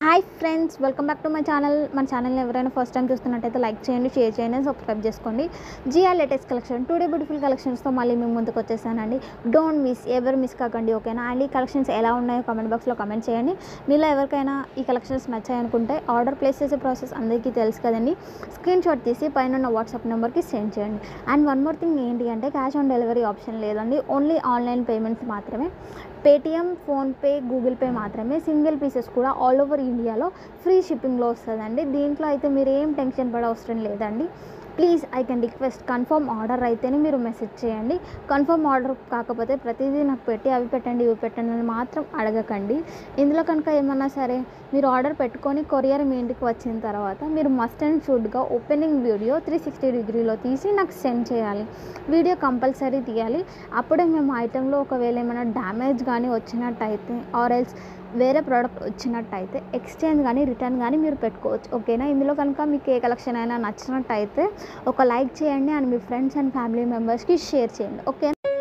hi friends welcome back to my channel మన ఛానల్ని ఎవరైనా ఫస్ట్ టైం చూస్తున్నట్టయితే లైక్ చేయండి షేర్ చేయండి సబ్స్క్రైబ్ చేసుకోండి G R latest collection today beautiful కలెక్షన్స్తో మళ్ళీ మేము ముందుకు వచ్చేసానండి డోంట్ మిస్ ఎవరు మిస్ కాకండి ఓకేనా అండ్ ఈ కలెక్షన్స్ ఎలా ఉన్నాయో కామెంట్ బాక్స్లో కామెంట్ చేయండి మీలో ఎవరికైనా ఈ కలెక్షన్స్ నచ్చాయనుకుంటే ఆర్డర్ ప్లేస్ చేసే ప్రాసెస్ అందరికీ తెలుసు కదండి స్క్రీన్ షాట్ తీసి పైన ఉన్న వాట్సాప్ నెంబర్కి సెండ్ చేయండి అండ్ వన్ మోర్ థింగ్ ఏంటి అంటే క్యాష్ ఆన్ డెలివరీ ఆప్షన్ లేదండి ఓన్లీ ఆన్లైన్ పేమెంట్స్ మాత్రమే పేటిఎం ఫోన్పే గూగుల్ పే మాత్రమే సింగిల్ పీసెస్ కూడా ఆల్ ఓవర్ ఇండియాలో ఫ్రీ షిప్పింగ్లో వస్తుందండి దీంట్లో అయితే మీరు ఏం టెన్షన్ పడే అవసరం లేదండి please I can request confirm order అయితేనే మీరు మెసేజ్ చేయండి కన్ఫర్మ్ ఆర్డర్ కాకపోతే ప్రతిదీ నాకు పెట్టి అవి పెట్టండి ఇవి పెట్టండి అని మాత్రం అడగకండి ఇందులో కనుక ఏమన్నా సరే మీరు ఆర్డర్ పెట్టుకొని కొరియర్ మీ ఇంటికి వచ్చిన తర్వాత మీరు మస్ట్ అండ్ షుడ్గా ఓపెనింగ్ వీడియో త్రీ సిక్స్టీ డిగ్రీలో తీసి నాకు సెండ్ చేయాలి వీడియో కంపల్సరీ తీయాలి అప్పుడే మేము ఐటెంలో ఒకవేళ ఏమైనా డ్యామేజ్ కానీ వచ్చినట్టయితే ఆర్ ఎల్స్ వేరే ప్రోడక్ట్ వచ్చినట్టయితే ఎక్స్చేంజ్ కానీ రిటర్న్ కానీ మీరు పెట్టుకోవచ్చు ఓకేనా ఇందులో కనుక మీకు ఏ కలెక్షన్ అయినా నచ్చినట్టయితే ఒక లైక్ చేయండి అండ్ మీ ఫ్రెండ్స్ అండ్ ఫ్యామిలీ మెంబర్స్కి షేర్ చేయండి ఓకే